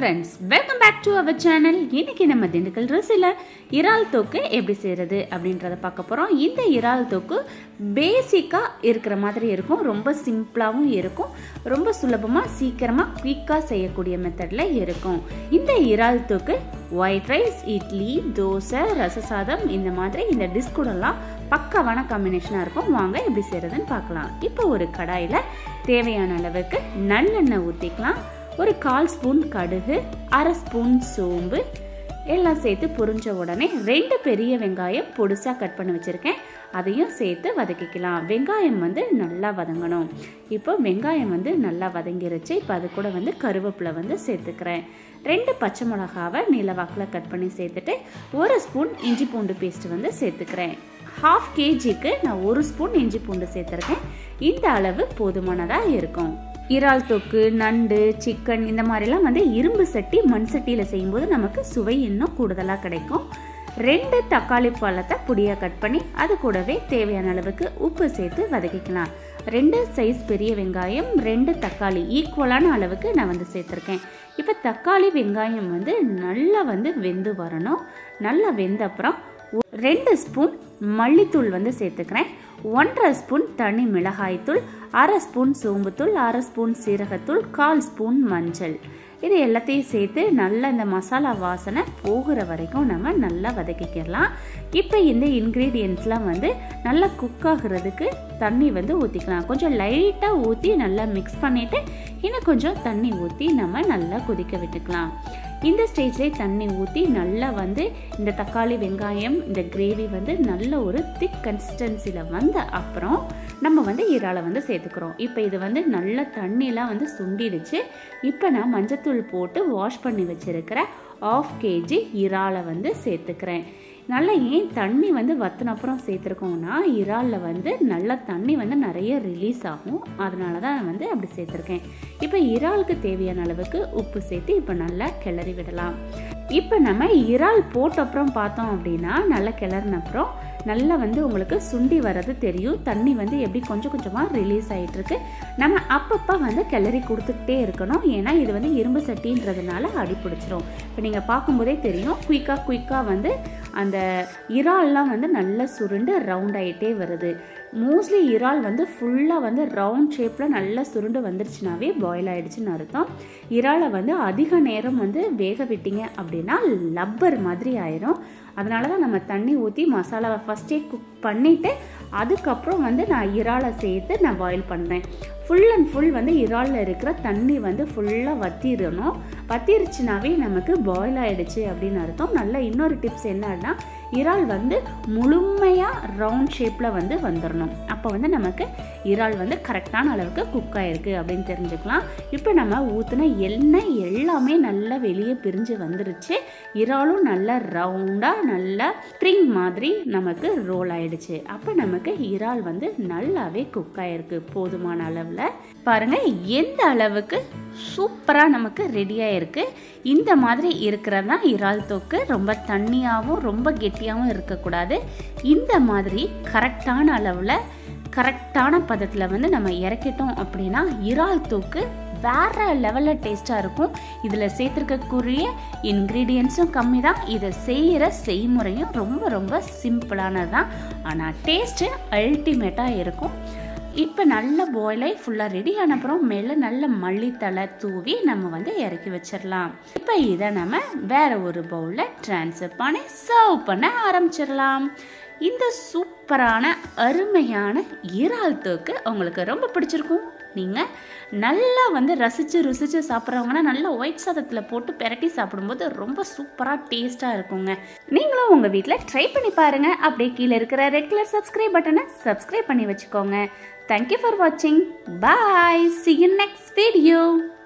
friends welcome back to our channel இன்னைக்கு நம்ம திண்டுக்கல் ருசியில் இறால் தொக்கு எப்படி செய்கிறது அப்படின்றத பார்க்க போகிறோம் இந்த இறால் தொக்கு பேசிக்காக இருக்கிற மாதிரி இருக்கும் ரொம்ப சிம்பிளாகவும் இருக்கும் ரொம்ப சுலபமாக சீக்கிரமாக குயிக்காக செய்யக்கூடிய மெத்தடில் இருக்கும் இந்த இறால் தொக்கு ஒயிட் ரைஸ் இட்லி தோசை ரச சாதம் இந்த மாதிரி இந்த டிஷ் கூடலாம் பக்காவான காம்பினேஷனாக இருக்கும் வாங்க எப்படி செய்கிறதுன்னு பார்க்கலாம் இப்போ ஒரு கடாயில் தேவையான அளவுக்கு நல்லெண்ணெய் ஊற்றிக்கலாம் ஒரு கால் ஸ்பூன் கடுகு அரை ஸ்பூன் சோம்பு எல்லாம் சேர்த்து புரிஞ்ச உடனே ரெண்டு பெரிய வெங்காயம் பொடிசாக கட் பண்ணி வச்சுருக்கேன் அதையும் சேர்த்து வதக்கிக்கலாம் வெங்காயம் வந்து நல்லா வதங்கணும் இப்போ வெங்காயம் வந்து நல்லா வதங்கிருச்சு இப்போ அது கூட வந்து கருவேப்பிலை வந்து சேர்த்துக்கிறேன் ரெண்டு பச்சை மிளகாவை நீலவாக்கில் கட் பண்ணி சேர்த்துட்டு ஒரு ஸ்பூன் இஞ்சி பூண்டு பேஸ்ட் வந்து சேர்த்துக்கிறேன் ஹாஃப் கேஜிக்கு நான் ஒரு ஸ்பூன் இஞ்சி பூண்டு சேர்த்துருக்கேன் இந்த அளவு போதுமானதாக இருக்கும் இறால் தொக்கு நண்டு சிக்கன் இந்த மாதிரிலாம் வந்து இரும்பு சட்டி மண் சட்டியில் செய்யும்போது நமக்கு சுவை இன்னும் கூடுதலாக கிடைக்கும் ரெண்டு தக்காளி பழத்தை பொடியாக கட் பண்ணி அது கூடவே தேவையான அளவுக்கு உப்பு சேர்த்து வதக்கிக்கலாம் ரெண்டு சைஸ் பெரிய வெங்காயம் ரெண்டு தக்காளி ஈக்குவலான அளவுக்கு நான் வந்து சேர்த்துருக்கேன் இப்போ தக்காளி வெங்காயம் வந்து நல்லா வந்து வெந்து வரணும் நல்லா வெந்த அப்புறம் ரெண்டு ஸ்பூன் மல்லித்தூள் வந்து சேர்த்துக்கிறேன் ஒன்றரை ஸ்பூன் தனி மிளகாய்த்தூள் அரை ஸ்பூன் சோம்புத்தூள் அரை ஸ்பூன் சீரகத்தூள் கால் ஸ்பூன் மஞ்சள் இது எல்லாத்தையும் சேர்த்து நல்லா இந்த மசாலா வாசனை போகிற வரைக்கும் நம்ம நல்லா வதக்கிக்கலாம் இப்போ இந்த இன்க்ரீடியன்ட்ஸ்லாம் வந்து நல்லா குக் ஆகுறதுக்கு தண்ணி வந்து ஊற்றிக்கலாம் கொஞ்சம் லைட்டாக ஊற்றி நல்லா மிக்ஸ் பண்ணிவிட்டு இன்னும் கொஞ்சம் தண்ணி ஊற்றி நம்ம நல்லா கொதிக்க விட்டுக்கலாம் இந்த ஸ்டேஜ்லேயே தண்ணி ஊற்றி நல்லா வந்து இந்த தக்காளி வெங்காயம் இந்த கிரேவி வந்து நல்ல ஒரு திக் கன்சிஸ்டன்சியில் வந்த அப்புறம் நம்ம வந்து இறாலை வந்து சேர்த்துக்கிறோம் இப்போ இது வந்து நல்ல தண்ணிலாம் வந்து சுண்டிடுச்சு இப்போ நான் மஞ்சத்தூள் போட்டு வாஷ் பண்ணி வச்சுருக்கிற ஆஃப் கேஜி இறாலை வந்து சேர்த்துக்கிறேன் நல்லா ஏன் தண்ணி வந்து வத்தின அப்புறம் சேர்த்துருக்கோம்னா இறாலில் வந்து நல்லா தண்ணி வந்து நிறைய ரிலீஸ் ஆகும் அதனால தான் வந்து அப்படி சேர்த்துருக்கேன் இப்போ இறாலுக்கு தேவையான அளவுக்கு உப்பு சேர்த்து இப்போ நல்லா கிளறி விடலாம் இப்போ நம்ம இறால் போட்ட அப்புறம் பார்த்தோம் அப்படின்னா நல்லா கிளறின அப்புறம் நல்லா வந்து உங்களுக்கு சுண்டி வர்றது தெரியும் தண்ணி வந்து எப்படி கொஞ்சம் கொஞ்சமாக ரிலீஸ் ஆகிட்டுருக்கு நம்ம அப்பப்போ வந்து கிளறி கொடுத்துக்கிட்டே இருக்கணும் ஏன்னா இது வந்து இரும்பு சட்டின்றதுனால அடி பிடிச்சிரும் இப்போ நீங்கள் பார்க்கும்போதே தெரியும் குயிக்காக குயிக்காக வந்து அந்த இறால்லாம் வந்து நல்லா சுருண்டு ரவுண்ட் ஆகிட்டே வருது மோஸ்ட்லி இறால் வந்து ஃபுல்லாக வந்து ரவுண்ட் ஷேப்பில் நல்லா சுருண்டு வந்துருச்சுனாவே பாயில் ஆகிடுச்சுன்னு அர்த்தம் இறாலை வந்து அதிக நேரம் வந்து வேக விட்டீங்க அப்படின்னா லப்பர் மாதிரி ஆயிரும் அதனால தான் நம்ம தண்ணி ஊற்றி மசாலாவை ஃபஸ்ட்டே குக் பண்ணிவிட்டு அதுக்கப்புறம் வந்து நான் இறாலை சேர்த்து நான் பாயில் பண்ணுறேன் ஃபுல் அண்ட் ஃபுல் வந்து இறாலில் இருக்கிற தண்ணி வந்து ஃபுல்லாக வத்திடணும் வத்திருச்சுனாவே நமக்கு பாயில் ஆகிடுச்சு அப்படின்னு அர்த்தம் நல்ல இன்னொரு டிப்ஸ் என்னன்னா இறால் வந்து முழுமையாக ரவுண்ட் ஷேப்பில் வந்து வந்துடணும் அப்போ வந்து நமக்கு இறால் வந்து கரெக்டான அளவுக்கு குக் ஆகிருக்கு அப்படின்னு தெரிஞ்சுக்கலாம் இப்போ நம்ம ஊற்றின எண்ணெய் எல்லாமே நல்லா வெளியே பிரிஞ்சு வந்துருச்சு இறாலும் நல்லா ரவுண்டாக நல்லா ஸ்ப்ரிங் மாதிரி நமக்கு ரோல் ஆயிடுச்சு அப்போ நமக்கு இறால் வந்து நல்லாவே குக் ஆகிருக்கு போதுமான அளவில் பாருங்கள் எந்த அளவுக்கு சூப்பராக நமக்கு ரெடியாக இருக்குது இந்த மாதிரி இருக்கிறது தான் இறால் தொக்கு ரொம்ப தண்ணியாகவும் ரொம்ப கெட்டியாகவும் இருக்கக்கூடாது இந்த மாதிரி கரெக்டான அளவில் கரெக்டான பதத்தில் வந்து நம்ம இறக்கிட்டோம் அப்படின்னா இறால் தொக்கு வேற லெவலில் டேஸ்ட்டாக இருக்கும் இதில் சேர்த்துருக்கக்கூடிய இன்க்ரீடியன்ஸும் கம்மி தான் இதை செய்கிற செய்முறையும் ரொம்ப ரொம்ப சிம்பிளானது தான் ஆனால் டேஸ்ட்டு அல்டிமேட்டாக இருக்கும் இப்போ நல்ல பாயிலாகி ஃபுல்லாக ரெடி ஆன அப்புறம் மேலே நல்ல மல்லித்தலை தூவி நம்ம வந்து இறக்கி வச்சிடலாம் இப்போ இதை நம்ம வேற ஒரு பவுலில் ட்ரான்ஸ்ஃபர் பண்ணி சர்வ் பண்ண ஆரம்பிச்சிடலாம் இந்த சூப்பரான அருமையான இறால் தோக்கு உங்களுக்கு ரொம்ப பிடிச்சிருக்கும் நீங்கள் நல்லா வந்து ரசித்து ருசித்து சாப்பிட்றவங்கன்னா நல்லா ஒயிட் சாதத்தில் போட்டு பெரட்டி சாப்பிடும்போது ரொம்ப சூப்பராக டேஸ்ட்டாக இருக்குங்க நீங்களும் உங்கள் வீட்டில் ட்ரை பண்ணி பாருங்கள் அப்படியே கீழே இருக்கிற ரெட் கலர் சப்ஸ்கிரைப் பட்டனை சப்ஸ்கிரைப் பண்ணி வச்சுக்கோங்க தேங்க்யூ ஃபார் வாட்சிங் bye see you next video